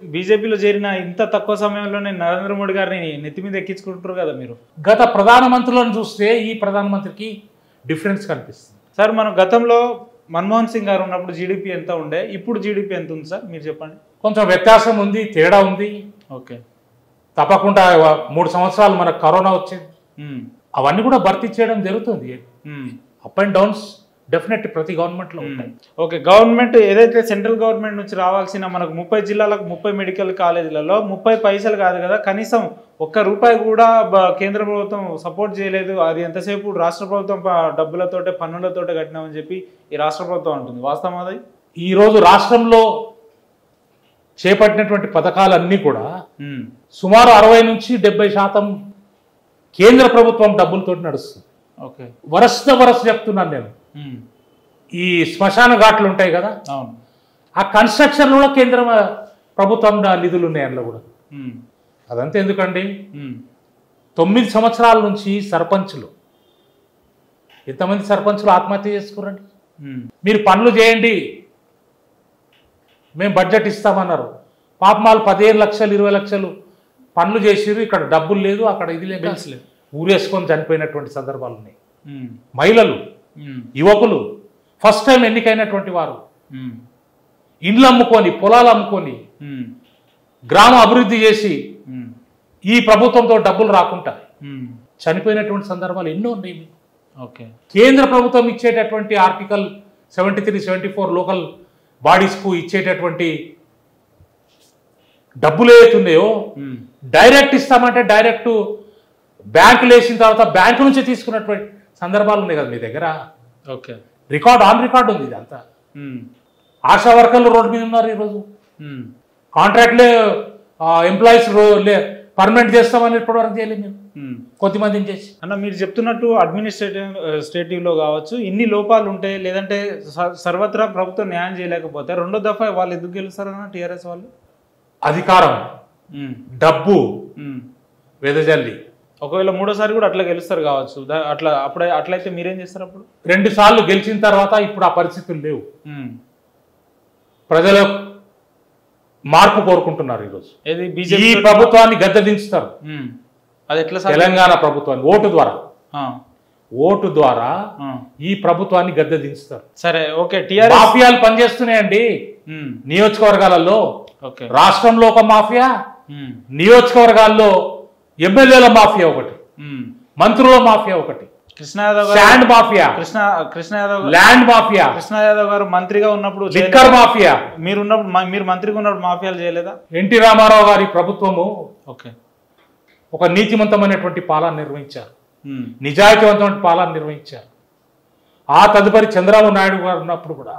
బీజేపీలో చేరిన ఇంత తక్కువ సమయంలోనే నరేంద్ర మోడీ గారిని నెత్తి మీద ఎక్కించుకుంటారు కదా మీరు గత ప్రధానమంత్రులను చూస్తే ఈ ప్రధానమంత్రికి డిఫరెన్స్ కనిపిస్తుంది సార్ మనం గతంలో మన్మోహన్ సింగ్ గారు ఉన్నప్పుడు జీడిపి ఎంత ఉండే ఇప్పుడు జీడిపి ఎంత ఉంది సార్ మీరు చెప్పండి కొంచెం వ్యత్యాసం ఉంది తేడా ఉంది ఓకే తప్పకుండా మూడు సంవత్సరాలు మనకు కరోనా వచ్చింది ఉమ్, అవన్నీ కూడా భర్తీ చేయడం జరుగుతుంది um, up and downs definite ప్రతి గవర్నమెంట్లో ఉమ్. ఉంటాయి ఓకే గవర్నమెంట్ ఏదైతే సెంట్రల్ గవర్నమెంట్ నుంచి రావాల్సిన మనకు ముప్పై జిల్లాలకు ముప్పై మెడికల్ కాలేజీలలో ముప్పై పైసలు కాదు కదా కనీసం ఒక్క రూపాయి కూడా బ- కేంద్ర ప్రభుత్వం సపోర్ట్ చేయలేదు అది ఎంతసేపు రాష్ట్ర ప్రభుత్వం ప- డబ్బులతోటే పన్నులతోటే కట్టినామని చెప్పి ఈ రాష్ట్ర ప్రభుత్వం అంటుంది వాస్తవం అది ఈరోజు రాష్ట్రంలో చేపట్టినటువంటి పథకాలన్నీ కూడా ఉమ్, సుమారు అరవై నుంచి డెబ్బై శాతం కేంద్ర ప్రభుత్వం డబ్బులతో నడుస్తుంది ఓకే వరస వరస చెప్తున్నాను నేను ఉమ్, ఈ శ్మశాన ఘాట్లు ఉంటాయి కదా అవును ఆ కన్స్ట్రక్షన్ కూడా కేంద్ర ప్రభుత్వం నిధులు ఉన్నాయి అందులో కూడా ఉమ్, అదంతా ఎందుకండి ఉమ్, తొమ్మిది సంవత్సరాల నుంచి సర్పంచులు ఎంతమంది సర్పంచులు ఆత్మహత్య చేసుకురండి ఉమ్, మీరు పనులు చేయండి మేము బడ్జెట్ ఇస్తామన్నారు పాపం వాళ్ళు పదిహేను లక్షలు ఇరవై లక్షలు పనులు చేసిర్రు ఇక్కడ డబ్బులు లేదు అక్కడ ఇది లేక బిల్స్ లేవు. ఊరేసుకొని చనిపోయినటువంటి సందర్భాలు ఉన్నాయి ఉమ్, మహిళలు ఉమ్, యువకులు ఫస్ట్ టైం ఎన్నికైనటువంటి వారు ఉమ్, ఇండ్లు అమ్ముకొని పొలాలు అమ్ముకొని ఉమ్, గ్రామ అభివృద్ధి చేసి ఉమ్, ఈ ప్రభుత్వంతో డబ్బులు రాకుండా ఉమ్, చనిపోయినటువంటి సందర్భాలు ఎన్నో ఉన్నాయి మీకు. ఓకే కేంద్ర ప్రభుత్వం ఇచ్చేటటువంటి article seventy three seventy four local బాడీస్కు ఇచ్చేటటువంటి డబ్బులు ఏవైతున్నాయో ఉమ్, డైరెక్ట్ ఇస్తామంటే డైరెక్ట్ బ్యాంకులు వేసిన తర్వాత బ్యాంకు నుంచి తీసుకున్నటువంటి సందర్భాలు ఉన్నాయి కదా మీ దగ్గర ఓకే రికార్డ్ ఆన్ రికార్డ్ ఉంది ఇదంతా ఉమ్, ఆశా వర్కర్లు రోడ్డు మీద ఉన్నారు ఈరోజు ఉమ్, కాంట్రాక్ట్లే ఎంప్లాయీస్ పర్మనెంట్ చేస్తామని ఇప్పటివరకు చేయలేదు మేము ఉమ్. కొద్దిమందిని చేసి అన్న మీరు చెప్తున్నట్టు అడ్మినిస్ట్రేటివ్ స్టేటివ్లో కావచ్చు ఇన్ని లోపాలు ఉంటాయి లేదంటే స- సర్వత్రా ప్రభుత్వం న్యాయం చేయలేకపోతే రెండో దఫా వాళ్ళు ఎందుకు గెలుస్తారన్న టీఆర్ఎస్ వాళ్ళు అధికారం ఉమ్, డబ్బు ఉమ్. వెదజల్లి ఒకవేళ మూడోసారి కూడా అట్లా గెలుస్తారు కావచ్చు దా- అట్లా అప్పుడే అట్లయితే మీరేం చేస్తారు అప్పుడు రెండు సార్లు గెలిచిన తర్వాత ఇప్పుడు ఆ పరిస్థితులు లేవు ఉమ్. ప్రజలు మార్పు కోరుకుంటున్నారు ఈరోజు ఏది ఈ బీజేపీ ప్రభుత్వాన్ని గద్దెదించుతారు అది ఎట్లా సార్ తెలంగాణ ప్రభుత్వాన్ని ఓటు ద్వారా ఆ, ఓటు ద్వారా ఆ. ఈ ప్రభుత్వాన్ని గద్దెదించుతారు సరే ఓకే టీఆర్ఎస్ మాఫియాలు పనిచేస్తున్నాయండి ఉమ్, నియోజకవర్గాలలో ఓకే రాష్ట్రంలో ఒక మాఫియా ఉమ్, నియోజకవర్గాల్లో ఎమ్మెల్యేల మాఫియా ఒకటి ఉమ్. మంత్రుల మాఫియా ఒకటి కృష్ణ యాదవ్ గారు శాండ్ మాఫియా కృష్ణ కృష్ణ యాదవ్ గారు- ల్యాండ్ మాఫియా కృష్ణ యాదవ్ గారు మంత్రిగా ఉన్నప్పుడు లిక్కర్ మాఫియా మీరు ఉన్నప్పుడు మా- మీరు మంత్రిగా ఉన్నప్పుడు మాఫియాలు చేయలేదా ఎన్టీ రామారావు గారి ప్రభుత్వము ఓకే ఒక నీతివంతమైనటువంటి పాలన నిర్వహించారు ఉమ్, నిజాయితీవంతమైన పాలన నిర్వహించారు ఆ తదుపరి చంద్రబాబు నాయుడు గారు ఉన్నప్పుడు కూడా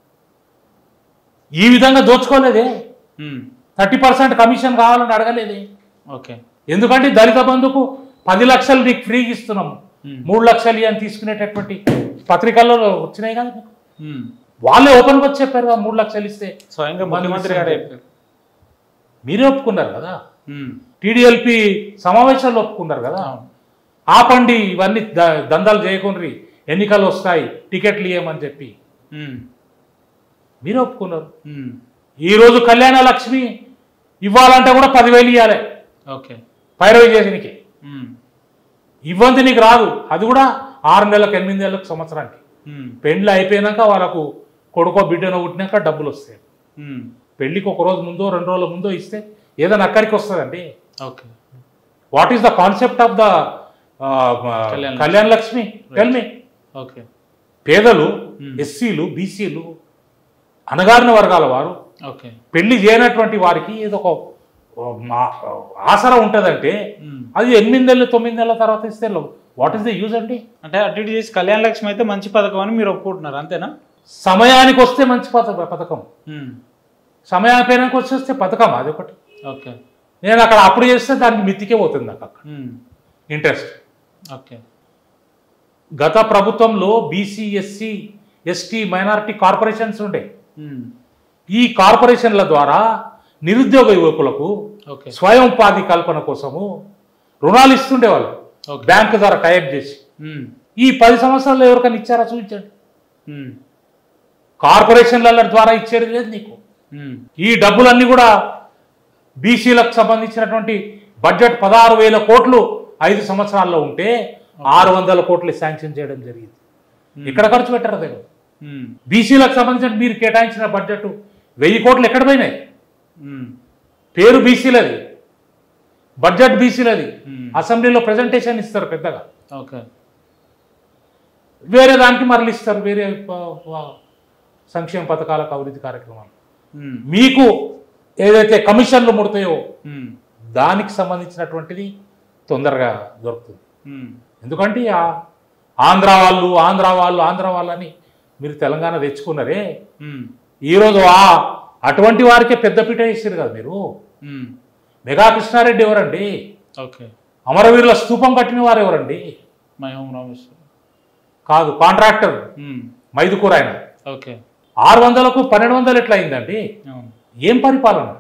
ఈ విధంగా దోచుకోలేదే ఉమ్, థర్టీ పర్సెంట్ కమిషన్ కావాలని అడగలేదే ఓకే ఎందుకంటే దళిత బంధుకు పది లక్షలు నీకు ఫ్రీగా ఇస్తున్నాం ఉమ్, మూడు లక్షలు అని తీసుకునేటటువంటి పత్రికల్లో వచ్చినాయి కదా మీకు. ఉమ్. వాళ్ళే ఓపెన్గా వచ్చి చెప్పారు కదా మూడు లక్షలు ఇస్తే స్వయంగా ముఖ్యమంత్రి గారు చెప్పారు మీరే ఒప్పుకున్నారు కదా ఉమ్, టీడీఎల్పీ సమావేశాల్లో ఒప్పుకున్నారు కదా అవును. ఆపండి ఇవన్నీ ద- దందాలు చేయకుండా ఎన్నికలు వస్తాయి టికెట్లు ఇవ్వమని చెప్పి ఉమ్, మీరే ఒప్పుకున్నారు ఉమ్, ఈరోజు కళ్యాణ లక్ష్మి ఇవ్వాలంటే కూడా పదివేలు ఇవ్వాలి ఓకే పైరవి చేసినకి ఉమ్, ఇవ్వంది నీకు రాదు అది కూడా ఆరు నెలలకు ఎనిమిది నెలలకు సంవత్సరానికి ఉమ్, పెళ్ళి అయిపోయినాక వాళ్ళకు కొడుకో బిడ్డనో పుట్టినాక డబ్బులు వస్తాయి ఉమ్, పెళ్ళికి ఒక రోజు ముందో రెండు రోజుల ముందో ఇస్తే ఏదైనా అక్కడికి వస్తుందండి okay what is the concept of the Kalyan Kalyana Lakshmi tell me okay పేదలు Hmm. ఎస్సీలు బీసీలు అణగారిన వర్గాల వారు ఓకే పెళ్లి చేయనటువంటి వారికి ఏదో ఒక ఓ, మా- ఆసరా ఉంటుందంటే ఉమ్. అది ఎనిమిది నెలలు తొమ్మిది నెలల తర్వాత ఇస్తే వాట్ ఈస్ ద యూజ్ అండి అంటే అటు ఇటు చేసి కళ్యాణ లక్ష్మి అయితే మంచి పథకం అని మీరు ఒప్పుకుంటున్నారు అంతేనా సమయానికి వస్తే మంచి పథ పథకం ఉమ్, సమయానికి వచ్చేస్తే పథకం అది ఒకటి ఓకే నేను అక్కడ అప్పుడు చేస్తే దానికి మితికే పోతుంది నాకు అక్కడ ఉమ్, ఇంట్రెస్ట్ ఓకే గత ప్రభుత్వంలో BC SC ST minority corporations ఉండే ఉమ్, ఈ కార్పొరేషన్ల ద్వారా నిరుద్యోగ యువకులకు ఓకే స్వయం ఉపాధి కల్పన కోసము రుణాలు ఇస్తుండే వాళ్ళు ఓకే బ్యాంకు ద్వారా టైప్ చేసి ఉమ్, ఈ పది సంవత్సరాల్లో ఎవరికైనా ఇచ్చారా చూపించండి ఉమ్, కార్పొరేషన్ల ద్వారా ఇచ్చేది లేదు నీకు ఉమ్, ఈ డబ్బులన్నీ కూడా బీసీలకు సంబంధించినటువంటి బడ్జెట్ పదహారు వేల కోట్లు ఐదు సంవత్సరాల్లో ఉంటే ఆరు వందల కోట్లు శాంక్షన్ చేయడం జరిగింది ఎక్కడ ఖర్చు పెట్టారు అదే ఉమ్, బీసీలకు సంబంధించిన మీరు కేటాయించిన బడ్జెట్ వెయ్యి కోట్లు ఎక్కడ పోయినాయి ఉమ్, పేరు బీసీలది బడ్జెట్ బీసీలది ఉమ్. అసెంబ్లీలో ప్రజెంటేషన్ ఇస్తారు పెద్దగా ఓకే వేరే దానికి మరలి ఇస్తారు వేరే ప- ప- సంక్షేమ పథకాలకు అభివృద్ధి కార్యక్రమాలు ఉమ్, మీకు ఏదైతే కమిషన్లు ముడతాయో ఉమ్, దానికి సంబంధించినటువంటిది తొందరగా దొరుకుతుంది ఉమ్, ఎందుకంటే ఆ ఆంధ్ర వాళ్ళు ఆంధ్ర వాళ్ళు ఆంధ్ర వాళ్ళని మీరు తెలంగాణ తెచ్చుకున్నారే ఉమ్, ఈరోజు ఆ అటువంటి వారికే పెద్దపీట వేసారు కదా మీరు ఉమ్, మెగా కృష్ణారెడ్డి ఎవరండి ఓకే అమరవీరుల స్తూపం కట్టిన వారు ఎవరండి మహం రామేశ్వర్ కాదు కాంట్రాక్టర్ ఉమ్, మైదుకూరు ఆయన ఓకే ఆరు వందలకు పన్నెండు వందలు ఎట్లా అయిందండి అవును ఏం పరిపాలన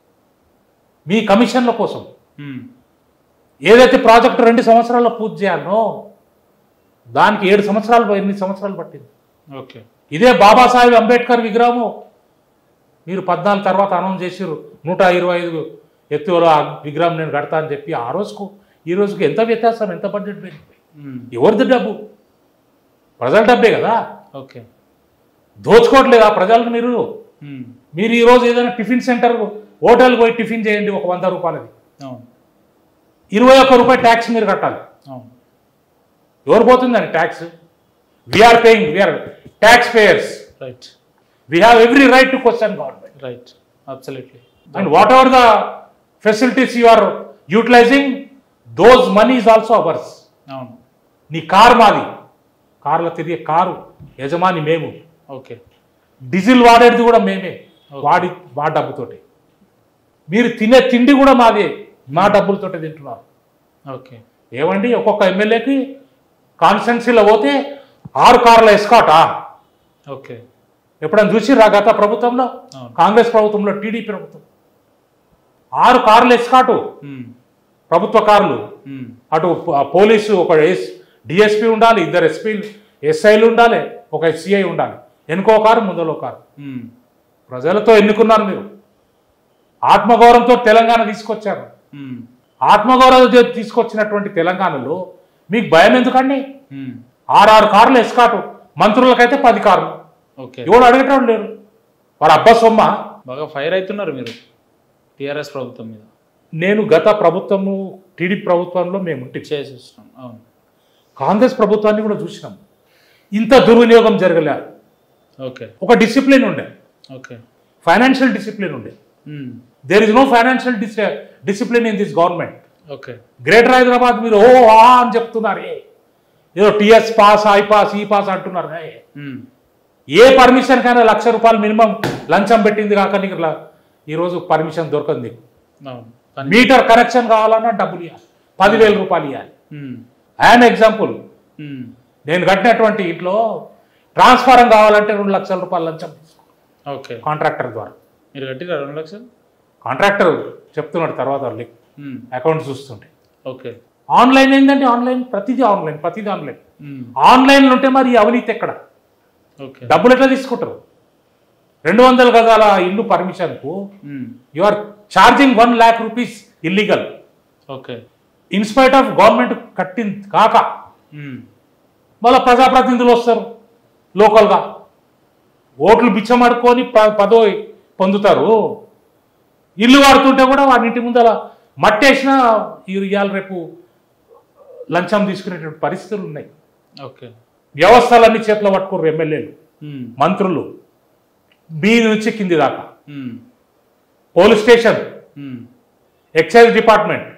మీ కమిషన్ల కోసం ఉమ్, ఏదైతే ప్రాజెక్టు రెండు సంవత్సరాల్లో పూర్తి చేయాలనో దానికి ఏడు సంవత్సరాలు ఎనిమిది సంవత్సరాలు పట్టింది ఓకే ఇదే బాబాసాహెబ్ అంబేద్కర్ విగ్రహము మీరు పద్నాలుగు తర్వాత అనౌన్స్ చేసిర్రు నూట ఇరవై ఐదు ఎత్తులో ఆ విగ్రహం నేను కడతా అని చెప్పి ఆ రోజుకు ఈ రోజుకు ఎంత వ్యత్యాసం ఎంత బడ్జెట్ పెరిగిపోయి ఉమ్, ఎవరిది డబ్బు ప్రజల డబ్బే కదా ఓకే దోచుకోవట్లేదా ప్రజలకు మీరు ఉమ్, మీరు ఈ రోజు ఏదైనా టిఫిన్ సెంటర్ హోటల్ పోయి టిఫిన్ చేయండి ఒక వంద రూపాయలది అవును ఇరవై ఒక్క రూపాయి ట్యాక్స్ మీరు కట్టాలి అవును ఎవరు పోతుందండి tax we are paying we are tax payers right we have every right to question government right absolutely and whatever the facilities you are utilising those money is also ours అవును నీ కారు మాది కార్లో తిరిగే కారు యజమాని మేము okay diesel వాడేది కూడా మేమే వాడి మా డబ్బుతోటి మీరు తినే తిండి కూడా మాదే మా డబ్బులతోటి తింటున్నారు ఓకే ఏమండి ఒక్కొక్క ఎమ్మెల్యేకి కాన్స్టెన్సీలో పోతే ఆరు కార్ల ఎస్కాటా ఓకే ఎప్పుడైనా చూసిర్రా గత ప్రభుత్వంలో అవును. కాంగ్రెస్ ప్రభుత్వంలో టీడీపీ ప్రభుత్వం ఆరు కార్లు ఎస్కాటు ఉమ్, ప్రభుత్వ కార్లు ఉమ్, అటు ప- పోలీసు ఒక ఎస్ డిఎస్పీ ఉండాలి ఇద్దరు ఎస్పీ ఎస్ఐలు ఉండాలి ఒక సిఐ ఉండాలి వెనుకో కారు ముందలో కారు ఉమ్, ప్రజలతో ఎన్నుకున్నారు మీరు ఆత్మగౌరవంతో తెలంగాణ తీసుకొచ్చారు ఉమ్, ఆత్మగౌరవం తీసుకొచ్చినటువంటి తెలంగాణలో మీకు భయం ఎందుకండి ఉమ్, ఆరారు కార్లు ఎస్కాటు మంత్రులకైతే పది కార్లు ఓకే ఎవడు అడగటం లేరు వాడు అబ్బా సొమ్మ బాగా ఫైర్ అవుతున్నారు మీరు టీఆర్ఎస్ ప్రభుత్వం మీద నేను గత ప్రభుత్వము టీడీపీ ప్రభుత్వంలో మేము ఉంటే చేసేస్తున్నాం అవును కాంగ్రెస్ ప్రభుత్వాన్ని కూడా చూసినాం ఇంత దుర్వినియోగం జరగలే ఓకే ఒక డిసిప్లిన్ ఉండే ఓకే ఫైనాన్షియల్ డిసిప్లిన్ ఉండే um, there is no financial discipline in this government okay greater Hyderabad మీరు ఓ ఆ అని చెప్తున్నారే ఏదో TS pass I pass E pass అంటున్నారు ఏ. ఉమ్, ఏ పర్మిషన్ కైనా లక్ష రూపాయలు మినిమం లంచం పెట్టింది కాక నీకు ల- ఈరోజు పర్మిషన్ దొరకదు నీకు అవును కానీ మీటర్ కనెక్షన్ కావాలన్నా డబ్బులు ఇవ్వాలి పదివేల రూపాయలు ఇవ్వాలి ఉమ్, యాన్ ఎగ్జాంపుల్ ఉమ్, నేను కట్టినటువంటి ఇంట్లో ట్రాన్స్ఫారం కావాలంటే రెండు లక్షల రూపాయలు లంచం ఓకే కాంట్రాక్టర్ ద్వారా మీరు కట్టిరా రెండు లక్షలు కాంట్రాక్టర్ చెప్తున్నాడు తర్వాత ఉమ్, అకౌంట్ చూస్తుంటే ఓకే ఆన్లైన్ ఏంటంటే ఆన్లైన్ ప్రతిదీ ఆన్లైన్ ప్రతిదీ ఆన్లైన్ ఉమ్, ఆన్లైన్లో ఉంటే మరి ఈ అవినీతి ఎక్కడ ఓకే డబ్బులు ఎట్లా తీసుకుంటారు రెండు వందల గజాల ఇల్లు పర్మిషన్కు um, you are charging one lakh rupees illegal okay in spite of government కట్టింది కాక ఉమ్, మళ్ళీ ప్రజాప్రతినిధులు వస్తారు లోకల్గా ఓట్లు బిచ్చమడుకొని ప- పదో పొందుతారు ఇల్లు వాడుతుంటే కూడా వాడి ఇంటి ముందర మట్టేసినా ఇవాళ రేపు లంచం తీసుకునేటువంటి పరిస్థితులు ఉన్నాయి ఓకే వ్యవస్థలన్నీ చేతిలో పట్టుకోరు ఎమ్మెల్యేలు ఉమ్, మంత్రులు మీ నుంచి కింది దాకా um, police station um, excise department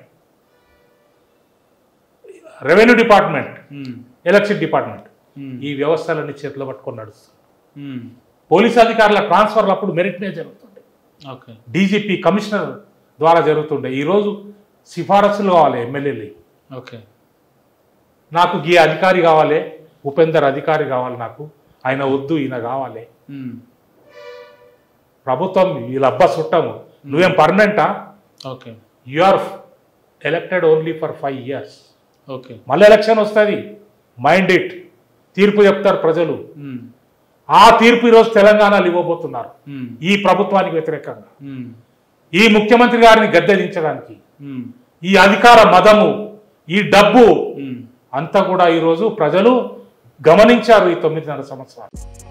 revenue department um, election department um, ఈ వ్యవస్థలన్నీ చేతిలో పట్టుకొని నడుస్తుంది ఉమ్, పోలీస్ అధికారుల ట్రాన్స్ఫర్లు అప్పుడు మెరిట్ మీద జరుగుతుండే ఓకే డీజీపీ కమిషనర్ ద్వారా జరుగుతుండే ఈరోజు సిఫారసులు కావాలి ఎమ్మెల్యేలు ఓకే నాకు ఈ అధికారి కావాలి ఉపేందర్ అధికారి కావాలి నాకు ఆయన వద్దు ఈయన కావాలి ఉమ్, ప్రభుత్వం వీళ్ళ అబ్బా చుట్టము నువ్వేం పర్మనెంటా okay you are elected only for five years okay మళ్ళీ ఎలక్షన్ వస్తుంది మైండ్ ఇట్ తీర్పు చెప్తారు ప్రజలు ఉమ్, ఆ తీర్పు ఈరోజు తెలంగాణలో ఇవ్వబోతున్నారు ఉమ్, ఈ ప్రభుత్వానికి వ్యతిరేకంగా ఉమ్, ఈ ముఖ్యమంత్రి గారిని గద్దెదించడానికి ఉమ్, ఈ అధికార మదము ఈ డబ్బు ఉమ్. అంతా కూడా ఈరోజు ప్రజలు గమనించారు ఈ తొమ్మిదిన్నర సంవత్సరాలు